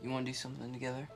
You want to do something together?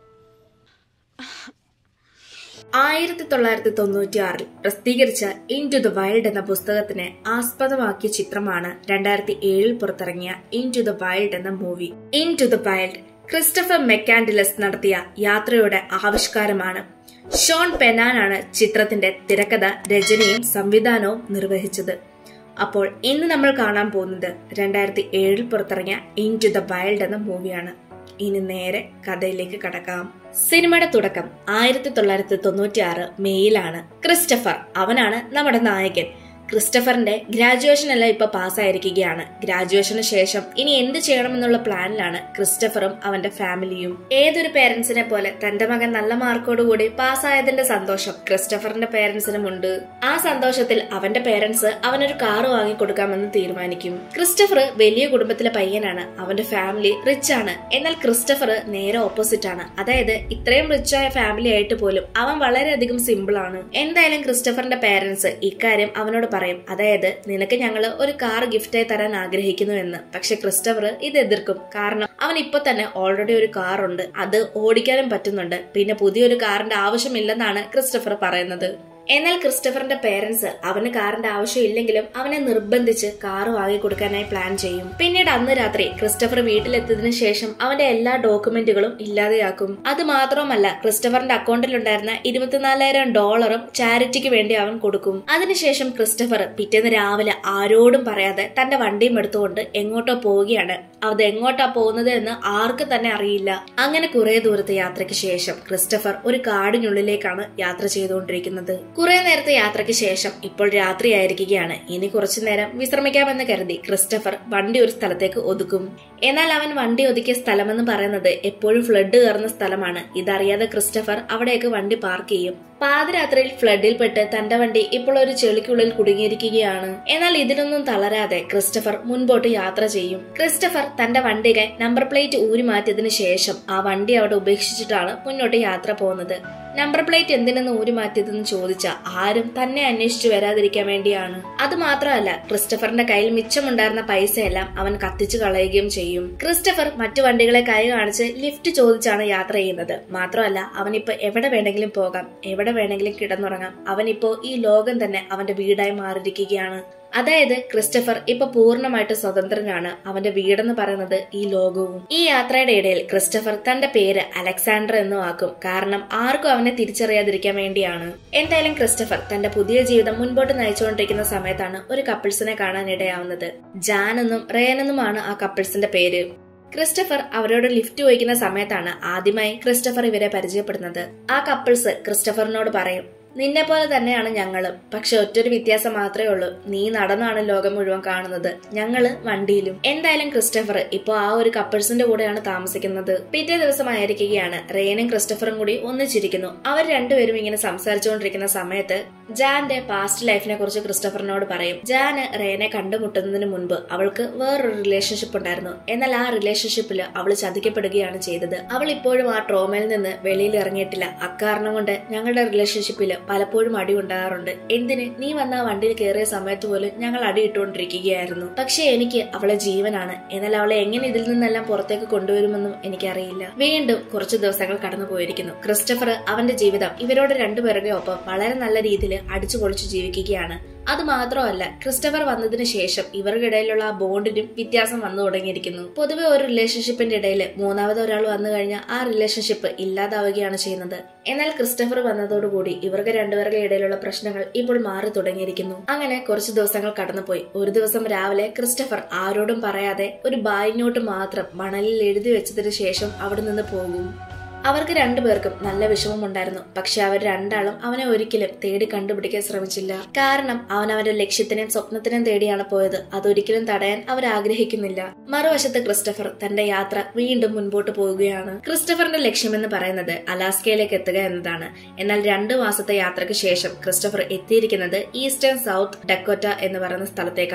ആയിരത്തി തൊള്ളായിരത്തി തൊണ്ണൂറ്റി ആറിൽ പ്രസിദ്ധീകരിച്ച ഇൻ ടു ദ വൈൽഡ് എന്ന പുസ്തകത്തിനെ ആസ്പദമാക്കിയ ചിത്രമാണ് രണ്ടായിരത്തി ഏഴിൽ പുറത്തിറങ്ങിയ ഇൻ ടു ദ വൈൽഡ് എന്ന movie into the wild Christopher McCandless നടത്തിയ യാത്രയുടെ ആവിഷ്കാരമാണ് ഷോൺ പെനാനാണ് ചിത്രത്തിന്റെ തിരക്കഥ രചനയും സംവിധാനവും നിർവഹിച്ചത് അപ്പോൾ ഇന്ന് നമ്മൾ കാണാൻ പോകുന്നത് രണ്ടായിരത്തി ഏഴിൽ പുറത്തിറങ്ങിയ ഇൻ ടു ദ വൈൽഡ് എന്ന മൂവിയാണ് ഇനി നേരെ കഥയിലേക്ക് കടക്കാം സിനിമയുടെ തുടക്കം ആയിരത്തി തൊള്ളായിരത്തി തൊണ്ണൂറ്റി ആറ് മെയ്യിലാണ് ക്രിസ്റ്റഫർ അവനാണ് നമ്മുടെ നായകൻ ക്രിസ്റ്റഫറിന്റെ ഗ്രാജുവേഷൻ എല്ലാം ഇപ്പൊ പാസ്സായിരിക്കുകയാണ് ഗ്രാജുവേഷന് ശേഷം ഇനി എന്ത് ചെയ്യണമെന്നുള്ള പ്ലാനിലാണ് ക്രിസ്റ്റഫറും അവന്റെ ഫാമിലിയും ഏതൊരു പേരൻസിനെ പോലെ തന്റെ മകൻ നല്ല മാർക്കോടുകൂടി പാസ്സായതിന്റെ സന്തോഷം ക്രിസ്റ്റഫറിന്റെ പേരൻസിനും ഉണ്ട് ആ സന്തോഷത്തിൽ അവന്റെ പേരൻസ് അവനൊരു കാറ് വാങ്ങിക്കൊടുക്കാമെന്ന് തീരുമാനിക്കും ക്രിസ്റ്റഫർ വലിയ കുടുംബത്തിലെ പയ്യനാണ് അവന്റെ ഫാമിലി റിച്ച് ആണ് എന്നാൽ ക്രിസ്റ്റഫർ നേരെ ഓപ്പോസിറ്റ് ആണ് അതായത് ഇത്രയും റിച്ച് ആയ ഫാമിലി ആയിട്ട് പോലും അവൻ വളരെയധികം സിമ്പിൾ ആണ് എന്തായാലും ക്രിസ്റ്റഫറിന്റെ പേരൻസ് ഇക്കാര്യം അവനോട് പറയും അതായത് നിനക്ക് ഞങ്ങൾ ഒരു കാർ ഗിഫ്റ്റായി തരാൻ ആഗ്രഹിക്കുന്നു എന്ന് പക്ഷെ ക്രിസ്റ്റഫർ ഇത് എതിർക്കും കാരണം അവൻ ഇപ്പൊ തന്നെ ഓൾറെഡി ഒരു കാർ ഉണ്ട് അത് ഓടിക്കാനും പറ്റുന്നുണ്ട് പിന്നെ പുതിയൊരു കാറിന്റെ ആവശ്യമില്ലെന്നാണ് ക്രിസ്റ്റഫർ പറയുന്നത് എന്നാൽ ക്രിസ്റ്റഫറിന്റെ പേരൻസ് അവന് കാറിന്റെ ആവശ്യമില്ലെങ്കിലും അവനെ നിർബന്ധിച്ച് കാറ് വാങ്ങിക്കൊടുക്കാനായി പ്ലാൻ ചെയ്യും പിന്നീട് അന്ന് രാത്രി ക്രിസ്റ്റഫർ വീട്ടിലെത്തിയതിനു ശേഷം അവന്റെ എല്ലാ ഡോക്യുമെന്റുകളും ഇല്ലാതെയാക്കും അത് മാത്രവുമല്ല ക്രിസ്റ്റഫറിന്റെ അക്കൗണ്ടിലുണ്ടായിരുന്ന ഇരുപത്തിനാലായിരം ഡോളറും ചാരിറ്റിക്ക് വേണ്ടി അവൻ കൊടുക്കും അതിനുശേഷം ക്രിസ്റ്റഫർ പിറ്റേന്ന് രാവിലെ ആരോടും പറയാതെ തന്റെ വണ്ടിയും എടുത്തുകൊണ്ട് എങ്ങോട്ടോ പോവുകയാണ് അത് എങ്ങോട്ടാ പോകുന്നത് എന്ന് ആർക്കും തന്നെ അറിയില്ല അങ്ങനെ കുറെ ദൂരത്തെ യാത്രയ്ക്ക് ശേഷം ക്രിസ്റ്റഫർ ഒരു കാടിനുള്ളിലേക്കാണ് യാത്ര ചെയ്തുകൊണ്ടിരിക്കുന്നത് കുറെ നേരത്തെ യാത്രയ്ക്ക് ശേഷം ഇപ്പോൾ രാത്രിയായിരിക്കുകയാണ് ഇനി കുറച്ചു നേരം വിശ്രമിക്കാമെന്ന് കരുതി ക്രിസ്റ്റഫർ വണ്ടി ഒരു സ്ഥലത്തേക്ക് ഒതുക്കും എന്നാൽ അവൻ വണ്ടി ഒതുക്കിയ സ്ഥലമെന്ന് പറയുന്നത് എപ്പോഴും ഫ്ലഡ് കയറുന്ന സ്ഥലമാണ് ഇതറിയാതെ ക്രിസ്റ്റഫർ അവിടേക്ക് വണ്ടി പാർക്ക് ചെയ്യും പാതിരാത്രിയിൽ ഫ്ലഡിൽപ്പെട്ട് തന്റെ വണ്ടി ഇപ്പോൾ ഒരു ചെളിക്കുള്ളിൽ കുടുങ്ങിയിരിക്കുകയാണ് എന്നാൽ ഇതിനൊന്നും തളരാതെ ക്രിസ്റ്റഫർ മുൻപോട്ട് യാത്ര ചെയ്യും ക്രിസ്റ്റഫർ തന്റെ വണ്ടിയുടെ നമ്പർ പ്ലേറ്റ് ഊരി മാറ്റിയതിനു ശേഷം ആ വണ്ടി അവിടെ ഉപേക്ഷിച്ചിട്ടാണ് മുന്നോട്ട് യാത്ര പോകുന്നത് നമ്പർ പ്ലേറ്റ് എന്തിനെന്ന് ഊരി മാറ്റിയതെന്ന് ചോദിച്ച ആരും തന്നെ അന്വേഷിച്ചു വരാതിരിക്കാൻ വേണ്ടിയാണ് അത് മാത്രമല്ല ക്രിസ്റ്റഫറിന്റെ കയ്യിൽ മിച്ചമുണ്ടായിരുന്ന പൈസയെല്ലാം അവൻ കത്തിച്ചു കളയുകയും ചെയ്യും ക്രിസ്റ്റഫർ മറ്റു വണ്ടികളെ കൈ കാണിച്ച് ലിഫ്റ്റ് ചോദിച്ചാണ് യാത്ര ചെയ്യുന്നത് മാത്രമല്ല അവനിപ്പോ എവിടെ വേണമെങ്കിലും പോകാം എവിടെ വേണമെങ്കിലും കിടന്നുറങ്ങാം അവനിപ്പോ ഈ ലോകം തന്നെ അവന്റെ വീടായി മാറിയിരിക്കുകയാണ് അതായത് ക്രിസ്റ്റഫർ ഇപ്പൊ പൂർണ്ണമായിട്ട് സ്വതന്ത്രനാണ് അവന്റെ വീടെന്ന് പറയുന്നത് ഈ ലോകവും ഈ യാത്രയുടെ ഇടയിൽ ക്രിസ്റ്റഫർ തന്റെ പേര് അലക്സാണ്ടർ എന്നും ആക്കും കാരണം ആർക്കും അവനെ തിരിച്ചറിയാതിരിക്കാൻ വേണ്ടിയാണ് എന്തായാലും ക്രിസ്റ്റഫർ തന്റെ പുതിയ ജീവിതം മുൻപോട്ട് നയിച്ചുകൊണ്ടിരിക്കുന്ന സമയത്താണ് ഒരു കപ്പിൾസിനെ കാണാൻ ഇടയാവുന്നത് ജാൻ എന്നും റേൻ എന്നുമാണ് ആ കപ്പിൾസിന്റെ പേര് ക്രിസ്റ്റഫർ അവരോട് ലിഫ്റ്റ് ചോദിക്കുന്ന സമയത്താണ് ആദ്യമായി ക്രിസ്റ്റഫർ ഇവരെ പരിചയപ്പെടുന്നത് ആ കപ്പിൾസ് ക്രിസ്റ്റഫറിനോട് പറയും നിന്നെ പോലെ തന്നെയാണ് ഞങ്ങളും പക്ഷെ ഒറ്റൊരു വ്യത്യാസം മാത്രമേ ഉള്ളൂ നീ നടന്നാണ് ലോകം മുഴുവൻ കാണുന്നത് ഞങ്ങള് വണ്ടിയിലും എന്തായാലും ക്രിസ്റ്റഫർ ഇപ്പൊ ആ ഒരു കപ്പിൾസിന്റെ കൂടെയാണ് താമസിക്കുന്നത് പിറ്റേ ദിവസമായിരിക്കുകയാണ് റേനും ക്രിസ്റ്റഫറും കൂടി ഒന്നിച്ചിരിക്കുന്നു അവർ രണ്ടുപേരും ഇങ്ങനെ സംസാരിച്ചുകൊണ്ടിരിക്കുന്ന സമയത്ത് ജാന്റെ പാസ്റ്റ് ലൈഫിനെ കുറിച്ച് ക്രിസ്റ്റഫറിനോട് പറയും ജാന് റേനെ കണ്ടുമുട്ടുന്നതിന് മുൻപ് അവൾക്ക് വേറൊരു റിലേഷൻഷിപ്പ് ഉണ്ടായിരുന്നു എന്നാൽ ആ റിലേഷൻഷിപ്പിൽ അവൾ ചതിക്കപ്പെടുകയാണ് ചെയ്തത് അവൾ ഇപ്പോഴും ആ ട്രോമയിൽ നിന്ന് വെളിയിൽ ഇറങ്ങിയിട്ടില്ല അക്കാരണം കൊണ്ട് ഞങ്ങളുടെ റിലേഷൻഷിപ്പിൽ പലപ്പോഴും അടി ഉണ്ടാകാറുണ്ട് എന്തിന് നീ വന്ന ആ വണ്ടിയിൽ കയറിയ സമയത്ത് പോലും ഞങ്ങൾ അടി ഇട്ടുകൊണ്ടിരിക്കുകയായിരുന്നു പക്ഷെ എനിക്ക് അവളെ ജീവനാണ് എന്നാൽ അവളെ എങ്ങനെ ഇതിൽ നിന്നെല്ലാം പുറത്തേക്ക് കൊണ്ടുവരുമെന്നും എനിക്കറിയില്ല വീണ്ടും കുറച്ചു ദിവസങ്ങൾ കടന്നു പോയിരിക്കുന്നു ക്രിസ്റ്റഫർ അവന്റെ ജീവിതം ഇവരോട് രണ്ടുപേരുടെ ഒപ്പം വളരെ നല്ല രീതിയിൽ അടിച്ചു പൊളിച്ചു ജീവിക്കുകയാണ് അത് മാത്രമല്ല ക്രിസ്റ്റഫർ വന്നതിന് ശേഷം ഇവർക്കിടയിലുള്ള ആ ബോണ്ടിനും വ്യത്യാസം വന്നു തുടങ്ങിയിരിക്കുന്നു പൊതുവെ ഒരു റിലേഷൻഷിപ്പിന്റെ ഇടയിൽ മൂന്നാമത് ഒരാൾ വന്നു കഴിഞ്ഞാൽ ആ റിലേഷൻഷിപ്പ് ഇല്ലാതാവുകയാണ് ചെയ്യുന്നത് എന്നാൽ ക്രിസ്റ്റഫർ വന്നതോടുകൂടി ഇവർക്ക് രണ്ടുപേരുടെ ഇടയിലുള്ള പ്രശ്നങ്ങൾ ഇപ്പോൾ മാറി തുടങ്ങിയിരിക്കുന്നു അങ്ങനെ കുറച്ചു ദിവസങ്ങൾ കടന്നുപോയി ഒരു ദിവസം രാവിലെ ക്രിസ്റ്റഫർ ആരോടും പറയാതെ ഒരു ബായ് നോട്ട് മാത്രം മണലിൽ എഴുതി വെച്ചതിന് ശേഷം അവിടെ നിന്ന് പോകും അവർക്ക് രണ്ടുപേർക്കും നല്ല വിഷമമുണ്ടായിരുന്നു പക്ഷെ അവർ രണ്ടാളും അവനെ ഒരിക്കലും തേടി കണ്ടുപിടിക്കാൻ ശ്രമിച്ചില്ല കാരണം അവൻ അവന്റെ ലക്ഷ്യത്തിനെയും സ്വപ്നത്തിനെയും തേടിയാണ് പോയത് അതൊരിക്കലും തടയാൻ അവർ ആഗ്രഹിക്കുന്നില്ല മറുവശത്ത് ക്രിസ്റ്റഫർ തന്റെ യാത്ര വീണ്ടും മുൻപോട്ട് പോവുകയാണ് ക്രിസ്റ്റഫറിന്റെ ലക്ഷ്യമെന്ന് പറയുന്നത് അലാസ്കയിലേക്ക് എത്തുക എന്നതാണ് എന്നാൽ രണ്ടു മാസത്തെ യാത്രയ്ക്ക് ശേഷം ക്രിസ്റ്റഫർ എത്തിയിരിക്കുന്നത് ഈസ്റ്റേൺ സൗത്ത് ഡക്കോറ്റ എന്ന് പറയുന്ന സ്ഥലത്തേക്കാണ്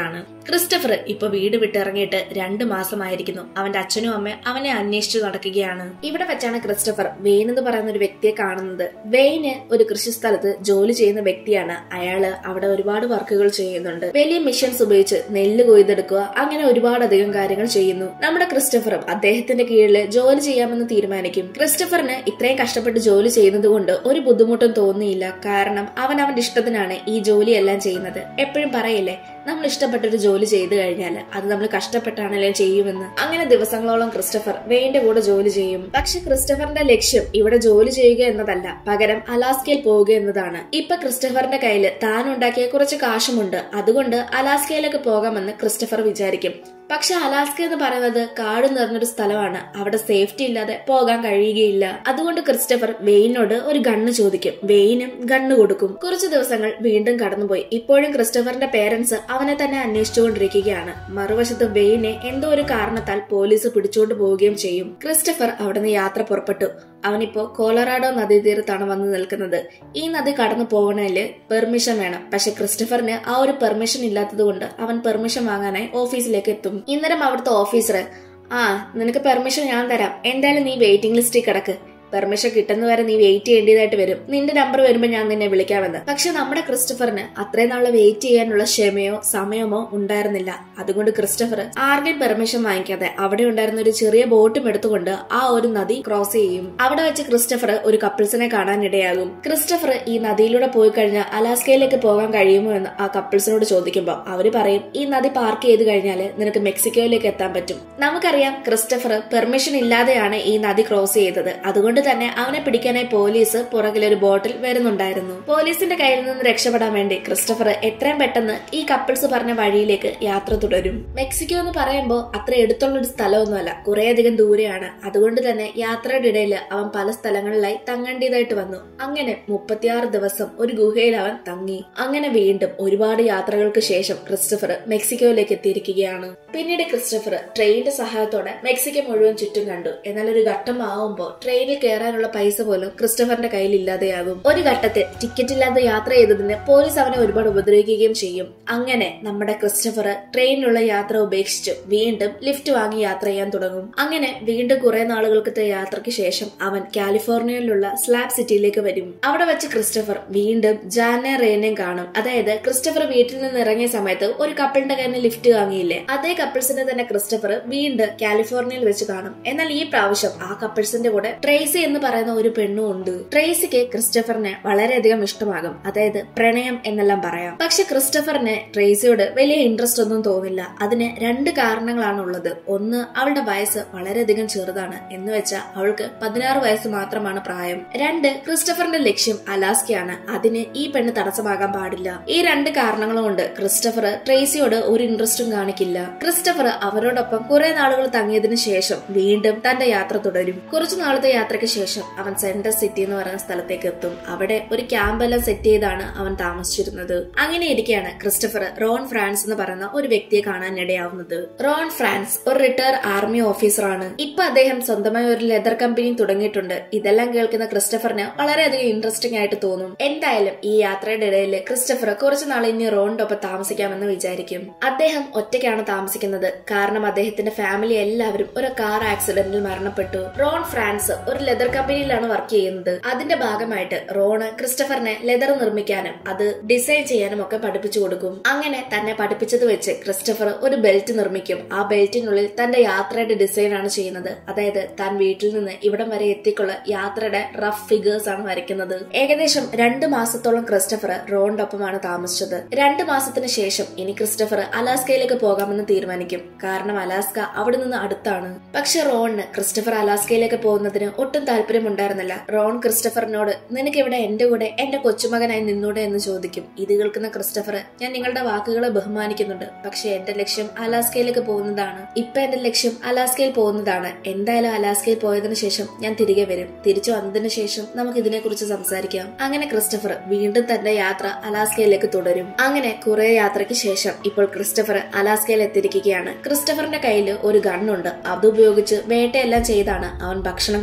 ക്രിസ്റ്റഫർ ഇപ്പൊ വീട് വിട്ടിറങ്ങിയിട്ട് രണ്ട് മാസമായിരിക്കുന്നു അവന്റെ അച്ഛനും അമ്മയും അവനെ അന്വേഷിച്ചു നടക്കുകയാണ് ഇവിടെ വെച്ചാണ് ക്രിസ്റ്റഫർ വെയിൻ എന്ന് പറയുന്ന ഒരു വ്യക്തിയെ കാണുന്നത് വെയിന് ഒരു കൃഷിസ്ഥലത്ത് ജോലി ചെയ്യുന്ന വ്യക്തിയാണ് അയാള് അവിടെ ഒരുപാട് വർക്കുകൾ ചെയ്യുന്നുണ്ട് വലിയ മിഷൻസ് ഉപയോഗിച്ച് നെല്ല് കൊയ്തെടുക്കുക അങ്ങനെ ഒരുപാടധികം കാര്യങ്ങൾ ചെയ്യുന്നു നമ്മുടെ ക്രിസ്റ്റഫറും അദ്ദേഹത്തിന്റെ കീഴിൽ ജോലി ചെയ്യാമെന്ന് തീരുമാനിക്കും ക്രിസ്റ്റഫറിന് ഇത്രയും കഷ്ടപ്പെട്ട് ജോലി ചെയ്യുന്നത് കൊണ്ട് ഒരു ബുദ്ധിമുട്ടും തോന്നിയില്ല കാരണം അവൻ അവന്റെ ഇഷ്ടത്തിനാണ് ഈ ജോലിയെല്ലാം ചെയ്യുന്നത് എപ്പോഴും പറയില്ലേ നമ്മൾ ഇഷ്ടപ്പെട്ട ഒരു ജോലി ചെയ്തു കഴിഞ്ഞാൽ അത് നമ്മൾ കഷ്ടപ്പെട്ടാണല്ലേ ചെയ്യുമെന്ന് അങ്ങനെ ദിവസങ്ങളോളം ക്രിസ്റ്റഫർ വെയിന്റെ കൂടെ ജോലി ചെയ്യും പക്ഷെ ക്രിസ്റ്റഫറിന്റെ ലക്ഷ്യം ഇവിടെ ജോലി ചെയ്യുക എന്നതല്ല പകരം അലാസ്കയിൽ പോവുക എന്നതാണ് ഇപ്പൊ ക്രിസ്റ്റഫറിന്റെ കയ്യിൽ താൻ ഉണ്ടാക്കിയ കുറച്ച് കാശുമുണ്ട് അതുകൊണ്ട് അലാസ്കയിലേക്ക് പോകാമെന്ന് ക്രിസ്റ്റഫർ വിചാരിക്കും പക്ഷെ അലാസ്ക എന്ന് പറയുന്നത് കാട് നിറഞ്ഞൊരു സ്ഥലമാണ് അവിടെ സേഫ്റ്റി ഇല്ലാതെ പോകാൻ കഴിയുകയില്ല അതുകൊണ്ട് ക്രിസ്റ്റഫർ വെയിനോട് ഒരു ഗണ്ണ് ചോദിക്കും വെയിനും ഗണ്ണ് കൊടുക്കും കുറച്ചു ദിവസങ്ങൾ വീണ്ടും കടന്നുപോയി ഇപ്പോഴും ക്രിസ്റ്റഫറിന്റെ പേരൻസ് അവനെ തന്നെ അന്വേഷിച്ചുകൊണ്ടിരിക്കുകയാണ് മറുവശത്ത് വെയിനെ എന്തോ ഒരു കാരണത്താൽ പോലീസ് പിടിച്ചുകൊണ്ട് പോവുകയും ചെയ്യും ക്രിസ്റ്റഫർ അവിടുന്ന് യാത്ര പുറപ്പെട്ടു അവനിപ്പോ കോളറാഡോ നദീതീരത്താണ് വന്ന് നിൽക്കുന്നത് ഈ നദി കടന്നു പോകണേല് പെർമിഷൻ വേണം പക്ഷെ ക്രിസ്റ്റഫറിന് ആ ഒരു പെർമിഷൻ ഇല്ലാത്തത് കൊണ്ട് അവൻ പെർമിഷൻ വാങ്ങാനായി ഓഫീസിലേക്ക് എത്തും ഇന്നരം അവിടുത്തെ ഓഫീസർ ആ നിനക്ക് പെർമിഷൻ ഞാൻ തരാം എന്തായാലും നീ വെയിറ്റിംഗ് ലിസ്റ്റിൽ കിടക്ക് പെർമിഷൻ കിട്ടുന്നവരെ നീ വെയിറ്റ് ചെയ്യേണ്ടതായിട്ട് വരും നിന്റെ നമ്പർ വരുമ്പോൾ ഞാൻ നിന്നെ വിളിക്കാമെന്ന് പക്ഷെ നമ്മുടെ ക്രിസ്റ്റഫറിന് അത്രയും നാളെ വെയിറ്റ് ചെയ്യാനുള്ള ക്ഷമയോ സമയമോ ഉണ്ടായിരുന്നില്ല അതുകൊണ്ട് ക്രിസ്റ്റഫർ ആരുടെയും പെർമിഷൻ വാങ്ങിക്കാതെ അവിടെ ഉണ്ടായിരുന്ന ഒരു ചെറിയ ബോട്ടും എടുത്തുകൊണ്ട് ആ ഒരു നദി ക്രോസ് ചെയ്യും അവിടെ വെച്ച് ക്രിസ്റ്റഫർ ഒരു കപ്പിൾസിനെ കാണാനിടയാകും ക്രിസ്റ്റഫർ ഈ നദിയിലൂടെ പോയി കഴിഞ്ഞാൽ അലാസ്കയിലേക്ക് പോകാൻ കഴിയുമോ എന്ന് ആ കപ്പിൾസിനോട് ചോദിക്കുമ്പോൾ അവര് പറയും ഈ നദി പാർക്ക് ചെയ്ത് കഴിഞ്ഞാൽ നിനക്ക് മെക്സിക്കോയിലേക്ക് എത്താൻ പറ്റും നമുക്കറിയാം ക്രിസ്റ്റഫർ പെർമിഷൻ ഇല്ലാതെയാണ് ഈ നദി ക്രോസ് ചെയ്തത് അതുകൊണ്ട് തന്നെ അവനെ പിടിക്കാനായി പോലീസ് പുറകിലൊരു ബോട്ടിൽ വരുന്നുണ്ടായിരുന്നു പോലീസിന്റെ കയ്യിൽ നിന്ന് രക്ഷപ്പെടാൻ വേണ്ടി ക്രിസ്റ്റഫർ എത്രയും പെട്ടെന്ന് ഈ കപ്പിൾസ് പറഞ്ഞ വഴിയിലേക്ക് യാത്ര തുടരും മെക്സിക്കോ എന്ന് പറയുമ്പോൾ അത്ര എടുത്തുള്ള ഒരു സ്ഥലമൊന്നുമല്ല കുറേയധികം ദൂരെയാണ് അതുകൊണ്ട് തന്നെ യാത്രയുടെ ഇടയിൽ അവൻ പല സ്ഥലങ്ങളിലായി തങ്ങേണ്ടതായിട്ട് വന്നു അങ്ങനെ മുപ്പത്തിയാറ് ദിവസം ഒരു ഗുഹയിൽ അവൻ തങ്ങി അങ്ങനെ വീണ്ടും ഒരുപാട് യാത്രകൾക്ക് ശേഷം ക്രിസ്റ്റഫർ മെക്സിക്കോയിലേക്ക് എത്തിയിരിക്കുകയാണ് പിന്നീട് ക്രിസ്റ്റഫർ ട്രെയിനിന്റെ സഹായത്തോടെ മെക്സിക്കോ മുഴുവൻ ചുറ്റും കണ്ടു എന്നാൽ ഒരു ഘട്ടം ആവുമ്പോൾ ട്രെയിനിൽ കയറാനുള്ള പൈസ പോലും ക്രിസ്റ്റഫറിന്റെ കയ്യിൽ ഇല്ലാതെയാകും ഒരു ഘട്ടത്തിൽ ടിക്കറ്റ് ഇല്ലാതെ യാത്ര ചെയ്തതിന് പോലീസ് അവനെ ഒരുപാട് ഉപദ്രവിക്കുകയും ചെയ്യും അങ്ങനെ നമ്മുടെ ക്രിസ്റ്റഫർ ട്രെയിനിലുള്ള യാത്ര ഉപേക്ഷിച്ചു വീണ്ടും ലിഫ്റ്റ് വാങ്ങി യാത്ര ചെയ്യാൻ തുടങ്ങും അങ്ങനെ വീണ്ടും കുറെ നാളുകൾക്കത്തെ യാത്രയ്ക്ക് ശേഷം അവൻ കാലിഫോർണിയയിലുള്ള സ്ലാബ് സിറ്റിയിലേക്ക് വരും അവിടെ വെച്ച് ക്രിസ്റ്റഫർ വീണ്ടും ജാനെ റേനെയും കാണും അതായത് ക്രിസ്റ്റഫർ വീട്ടിൽ നിന്ന് ഇറങ്ങിയ സമയത്ത് ഒരു കപ്പിളിന്റെ കയ്യിൽ ലിഫ്റ്റ് വാങ്ങിയില്ലേ അതേ കപ്പിൾസിനെ തന്നെ ക്രിസ്റ്റഫർ വീണ്ടും കാലിഫോർണിയയിൽ വെച്ച് കാണും എന്നാൽ ഈ പ്രാവശ്യം ആ കപ്പിൾസിന്റെ കൂടെ ട്രേസി എന്ന് പറയുന്ന ഒരു പെണ്ണും ഉണ്ട് ട്രേസിക്ക് ക്രിസ്റ്റഫറിനെ വളരെയധികം ഇഷ്ടമാകും അതായത് പ്രണയം എന്നെല്ലാം പറയാം പക്ഷെ ക്രിസ്റ്റഫറിന് ട്രേസിയോട് വലിയ ഇൻട്രസ്റ്റ് ഒന്നും തോന്നില്ല അതിന് രണ്ട് കാരണങ്ങളാണ് ഉള്ളത് ഒന്ന് അവളുടെ വയസ്സ് വളരെയധികം ചെറുതാണ് എന്ന് വെച്ചാൽ അവൾക്ക് പതിനാറ് വയസ്സ് മാത്രമാണ് പ്രായം രണ്ട് ക്രിസ്റ്റഫറിന്റെ ലക്ഷ്യം അലാസ്കയാണ് അതിന് ഈ പെണ്ണ് തടസ്സമാകാൻ പാടില്ല ഈ രണ്ട് കാരണങ്ങൾ കൊണ്ട് ക്രിസ്റ്റഫർ ട്രേസിയോട് ഒരു ഇൻട്രസ്റ്റും കാണിക്കില്ല ക്രിസ്റ്റഫർ അവരോടൊപ്പം കുറെ നാളുകൾ തങ്ങിയതിനു ശേഷം വീണ്ടും തന്റെ യാത്ര തുടരും കുറച്ചു നാളത്തെ യാത്രയ്ക്ക് ശേഷം അവൻ സെൻട്രൽ സിറ്റി എന്ന് പറയുന്ന സ്ഥലത്തേക്ക് എത്തും അവിടെ ഒരു ക്യാമ്പെല്ലാം സെറ്റ് ചെയ്താണ് അവൻ താമസിച്ചിരുന്നത് അങ്ങനെ ഇരിക്കെയാണ് ക്രിസ്റ്റഫർ റോൺ ഫ്രാൻസ് എന്ന് പറയുന്ന ഒരു വ്യക്തിയെ കാണാൻ ഇടയാവുന്നത് റോൺ ഫ്രാൻസ് ഒരു റിട്ടയർ ആർമി ഓഫീസറാണ് ഇപ്പൊ അദ്ദേഹം സ്വന്തമായി ഒരു ലെതർ കമ്പനി തുടങ്ങിയിട്ടുണ്ട് ഇതെല്ലാം കേൾക്കുന്ന ക്രിസ്റ്റഫറിന് വളരെയധികം ഇൻട്രസ്റ്റിംഗ് ആയിട്ട് തോന്നും എന്തായാലും ഈ യാത്രയുടെ ഇടയിൽ ക്രിസ്റ്റഫർ കുറച്ചു നാൾ ഇനി റോണിന്റെ ഒപ്പം താമസിക്കാമെന്ന് വിചാരിക്കും അദ്ദേഹം ഒറ്റയ്ക്കാണ് താമസിക്കുന്നത് കാരണം അദ്ദേഹത്തിന്റെ ഫാമിലി എല്ലാവരും ഒരു കാർ ആക്സിഡന്റിൽ മരണപ്പെട്ടു റോൺ ഫ്രാൻസ് ഒരു ലെതർ കമ്പനിയിലാണ് വർക്ക് ചെയ്യുന്നത് അതിന്റെ ഭാഗമായിട്ട് റോണ് ക്രിസ്റ്റഫറിനെ ലെതർ നിർമ്മിക്കാനും അത് ഡിസൈൻ ചെയ്യാനും ഒക്കെ പഠിപ്പിച്ചു കൊടുക്കും അങ്ങനെ തന്നെ പഠിപ്പിച്ചത് വെച്ച് ക്രിസ്റ്റഫർ ഒരു ബെൽറ്റ് നിർമ്മിക്കും ആ ബെൽറ്റിനുള്ളിൽ തന്റെ യാത്രയുടെ ഡിസൈൻ ആണ് ചെയ്യുന്നത് അതായത് താൻ വീട്ടിൽ നിന്ന് ഇവിടം വരെ എത്തിക്കുള്ള യാത്രയുടെ റഫ് ഫിഗേഴ്സ് ആണ് വരയ്ക്കുന്നത് ഏകദേശം രണ്ട് മാസത്തോളം ക്രിസ്റ്റഫർ റോണിന്റെ ഒപ്പമാണ് താമസിച്ചത് രണ്ട് മാസത്തിന് ശേഷം ഇനി ക്രിസ്റ്റഫർ അലാസ്കയിലേക്ക് പോകാമെന്ന് തീരുമാനിക്കും കാരണം അലാസ്ക അവിടെ നിന്ന് അടുത്താണ് പക്ഷെ റോണിന് ക്രിസ്റ്റഫർ അലാസ്കയിലേക്ക് പോകുന്നതിന് ഒട്ടും താല്പര്യമുണ്ടായിരുന്നില്ല റോൺ ക്രിസ്റ്റഫറിനോട് നിനക്ക് ഇവിടെ എന്റെ കൂടെ എന്റെ കൊച്ചുമകനായി നിന്നൂടെ എന്ന് ചോദിക്കും ഇത് കേൾക്കുന്ന ക്രിസ്റ്റഫർ ഞാൻ നിങ്ങളുടെ വാക്കുകളെ ബഹുമാനിക്കുന്നുണ്ട് പക്ഷെ എന്റെ ലക്ഷ്യം അലാസ്കയിലേക്ക് പോകുന്നതാണ് ഇപ്പൊ എന്റെ ലക്ഷ്യം അലാസ്കയിൽ പോകുന്നതാണ് എന്തായാലും അലാസ്കയിൽ പോയതിനു ശേഷം ഞാൻ തിരികെ വരും തിരിച്ചു വന്നതിന് ശേഷം നമുക്ക് ഇതിനെക്കുറിച്ച് സംസാരിക്കാം അങ്ങനെ ക്രിസ്റ്റഫർ വീണ്ടും തന്റെ യാത്ര അലാസ്കയിലേക്ക് തുടരും അങ്ങനെ കുറെ യാത്രയ്ക്ക് ശേഷം ഇപ്പോൾ ക്രിസ്റ്റഫർ അലാസ്കയിൽ എത്തിയിരിക്കുകയാണ് ക്രിസ്റ്റഫറിന്റെ കയ്യിൽ ഒരു ഗണ്ണുണ്ട് അതുപയോഗിച്ച് വേട്ടയെല്ലാം ചെയ്താണ് അവൻ ഭക്ഷണം കഴിക്കുന്നത്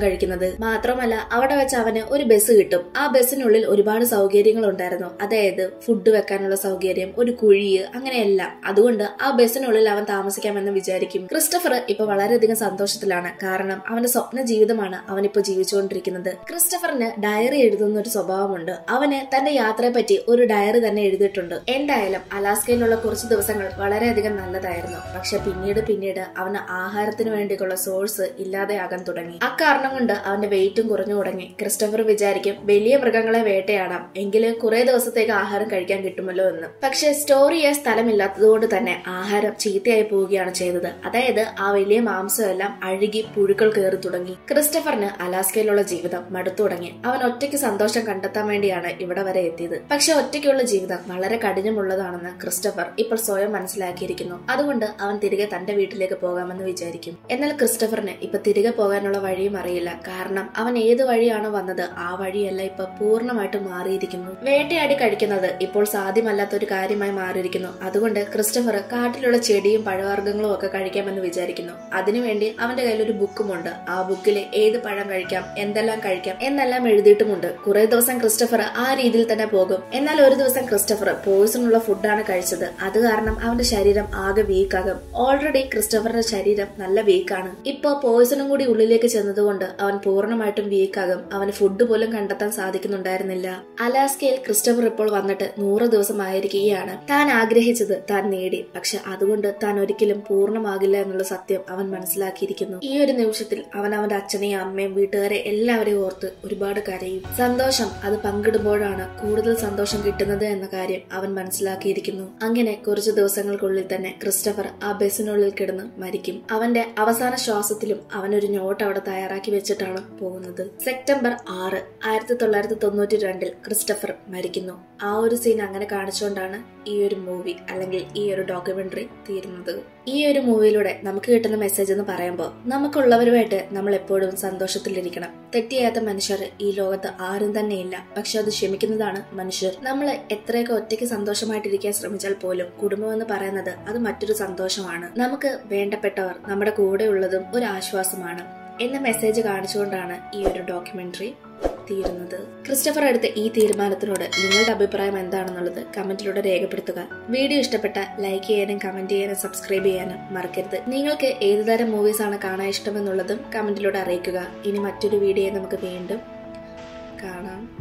മാത്രമല്ല അവിടെ വെച്ച് അവന് ഒരു ബസ് കിട്ടും ആ ബസ്സിനുള്ളിൽ ഒരുപാട് സൗകര്യങ്ങൾ ഉണ്ടായിരുന്നു അതായത് ഫുഡ് വെക്കാനുള്ള സൗകര്യം ഒരു കുഴി അങ്ങനെയെല്ലാം അതുകൊണ്ട് ആ ബസ്സിനുള്ളിൽ അവൻ താമസിക്കാമെന്ന് വിചാരിക്കും ക്രിസ്റ്റഫർ ഇപ്പൊ വളരെയധികം സന്തോഷത്തിലാണ് കാരണം അവന്റെ സ്വപ്ന ജീവിതമാണ് അവനിപ്പോ ജീവിച്ചുകൊണ്ടിരിക്കുന്നത് ക്രിസ്റ്റഫറിന് ഡയറി എഴുതുന്ന ഒരു സ്വഭാവമുണ്ട് അവന് തന്റെ യാത്രയെ പറ്റി ഒരു ഡയറി തന്നെ എഴുതിയിട്ടുണ്ട് എന്തായാലും അലാസ്കയിലുള്ള കുറച്ച് ദിവസങ്ങൾ വളരെയധികം നല്ലതായിരുന്നു പക്ഷെ പിന്നീട് പിന്നീട് അവന് ആഹാരത്തിന് വേണ്ടിയുള്ള സോഴ്സ് ഇല്ലാതെയാകാൻ തുടങ്ങി അക്കാരണം കൊണ്ട് അവന്റെ വെയിറ്റും കുറഞ്ഞു തുടങ്ങി ക്രിസ്റ്റഫർ വിചാരിക്കും വലിയ മൃഗങ്ങളെ വേട്ടയാടാം എങ്കിലും കുറെ ദിവസത്തേക്ക് ആഹാരം കഴിക്കാൻ കിട്ടുമല്ലോ എന്ന് പക്ഷെ സ്റ്റോർ ചെയ്യാൻ സ്ഥലമില്ലാത്തതുകൊണ്ട് തന്നെ ആഹാരം ചീത്തയായി പോവുകയാണ് ചെയ്തത് അതായത് ആ വലിയ മാംസമെല്ലാം അഴുകി പുഴുക്കൾ കയറി തുടങ്ങി ക്രിസ്റ്റഫറിന് അലാസ്കയിലുള്ള ജീവിതം മടുത്തു തുടങ്ങി അവൻ ഒറ്റയ്ക്ക് സന്തോഷം കണ്ടെത്താൻ വേണ്ടിയാണ് ഇവിടെ വരെ എത്തിയത് പക്ഷെ ഒറ്റയ്ക്കുള്ള ജീവിതം വളരെ കഠിനമുള്ളതാണെന്ന് ക്രിസ്റ്റഫർ ഇപ്പോൾ സ്വയം മനസ്സിലാക്കിയിരിക്കുന്നു അതുകൊണ്ട് അവൻ തിരികെ തന്റെ വീട്ടിലേക്ക് പോകാമെന്ന് വിചാരിക്കും എന്നാൽ ക്രിസ്റ്റഫറിന് ഇപ്പൊ തിരികെ പോകാനുള്ള വഴിയും അറിയില്ല കാരണം അവൻ ഏത് വഴിയാണോ വന്നത് ആ വഴിയല്ല ഇപ്പൊ പൂർണ്ണമായിട്ട് മാറിയിരിക്കുന്നു വേട്ടയാടി കഴിക്കുന്നത് ഇപ്പോൾ സാധ്യമല്ലാത്ത ഒരു കാര്യമായി മാറിയിരിക്കുന്നു അതുകൊണ്ട് ക്രിസ്റ്റഫർ കാട്ടിലുള്ള ചെടിയും പഴവർഗ്ഗങ്ങളും ഒക്കെ കഴിക്കാമെന്ന് വിചാരിക്കുന്നു അതിനുവേണ്ടി അവന്റെ കയ്യിൽ ഒരു ബുക്കുമുണ്ട് ആ ബുക്കിൽ ഏത് പഴം കഴിക്കാം എന്തെല്ലാം കഴിക്കാം എന്നെല്ലാം എഴുതിയിട്ടുമുണ്ട് കുറെ ദിവസം ക്രിസ്റ്റഫർ ആ രീതിയിൽ തന്നെ പോകും എന്നാൽ ഒരു ദിവസം ക്രിസ്റ്റഫർ പോയിസൺ ഉള്ള ഫുഡാണ് കഴിച്ചത് അത് കാരണം അവന്റെ ശരീരം ആകെ വീക്കാകും ഓൾറെഡി ക്രിസ്റ്റഫറിന്റെ ശരീരം നല്ല വീക്കാണ് ഇപ്പോ പോയിസണും കൂടി ഉള്ളിലേക്ക് ചെന്നതുകൊണ്ട് അവൻ പൂർണ്ണമായിട്ടും വീക്കാകും അവന് ഫുഡ് പോലും കണ്ടെത്താൻ സാധിക്കുന്നുണ്ടായിരുന്നില്ല അലാസ്കയിൽ ക്രിസ്റ്റഫർ ഇപ്പോൾ വന്നിട്ട് നൂറ് ദിവസമായിരിക്കുകയാണ് താൻ ആഗ്രഹിച്ചത് താൻ നേടി പക്ഷെ അതുകൊണ്ട് താൻ ഒരിക്കലും പൂർണ്ണമാകില്ല എന്നുള്ള സത്യം അവൻ മനസ്സിലാക്കിയിരിക്കുന്നു ഈ ഒരു നിമിഷത്തിൽ അവൻ അവന്റെ അച്ഛനെയും അമ്മയും വീട്ടുകാരെ എല്ലാവരെയും ഓർത്ത് ഒരുപാട് കരയും സന്തോഷം അത് പങ്കിടുമ്പോഴാണ് കൂടുതൽ സന്തോഷം കിട്ടുന്നത് എന്ന കാര്യം അവൻ മനസ്സിലാക്കിയിരിക്കുന്നു അങ്ങനെ കുറച്ചു ദിവസങ്ങൾക്കുള്ളിൽ തന്നെ ക്രിസ്റ്റഫർ ആ ബസ്സിനുള്ളിൽ കിടന്ന് മരിക്കും അവന്റെ അവസാന ശ്വാസത്തിലും അവനൊരു നോട്ട് അവിടെ തയ്യാറാക്കി വെച്ചിട്ടാണ് പോകുന്നത് സെപ്റ്റംബർ ആറ് ആയിരത്തി തൊള്ളായിരത്തി തൊണ്ണൂറ്റി രണ്ടിൽ ക്രിസ്റ്റഫർ മരിക്കുന്നു ആ ഒരു സീൻ അങ്ങനെ കാണിച്ചുകൊണ്ടാണ് ഈ ഒരു മൂവി അല്ലെങ്കിൽ ഈ ഒരു ഡോക്യുമെന്ററി തീരുന്നത് ഈ ഒരു മൂവിയിലൂടെ നമുക്ക് കിട്ടുന്ന മെസ്സേജ് എന്ന് പറയുമ്പോൾ നമുക്കുള്ളവരുമായിട്ട് നമ്മൾ എപ്പോഴും സന്തോഷത്തിലിരിക്കണം തെറ്റിയാത്ത മനുഷ്യർ ഈ ലോകത്ത് ആരും തന്നെ ഇല്ല പക്ഷെ അത് ക്ഷമിക്കുന്നതാണ് മനുഷ്യർ നമ്മൾ എത്രയൊക്കെ ഒറ്റയ്ക്ക് സന്തോഷമായിട്ടിരിക്കാൻ ശ്രമിച്ചാൽ പോലും കുടുംബം എന്ന് പറയുന്നത് അത് മറ്റൊരു സന്തോഷമാണ് നമുക്ക് വേണ്ടപ്പെട്ടവർ നമ്മുടെ കൂടെ ഉള്ളതും ഒരു ആശ്വാസമാണ് എന്ന മെസ്സേജ് കാണിച്ചുകൊണ്ടാണ് ഈ ഒരു ഡോക്യുമെന്ററി തീരുന്നത് ക്രിസ്റ്റഫർ എടുത്ത ഈ തീരുമാനത്തിനോട് നിങ്ങളുടെ അഭിപ്രായം എന്താണെന്നുള്ളത് കമന്റിലൂടെ രേഖപ്പെടുത്തുക വീഡിയോ ഇഷ്ടപ്പെട്ട ലൈക്ക് ചെയ്യാനും കമന്റ് ചെയ്യാനും സബ്സ്ക്രൈബ് ചെയ്യാനും മറക്കരുത് നിങ്ങൾക്ക് ഏത് തരം മൂവീസ് ആണ് കാണാൻ ഇഷ്ടമെന്നുള്ളതും കമന്റിലൂടെ അറിയിക്കുക ഇനി മറ്റൊരു വീഡിയോ നമുക്ക് വീണ്ടും കാണാം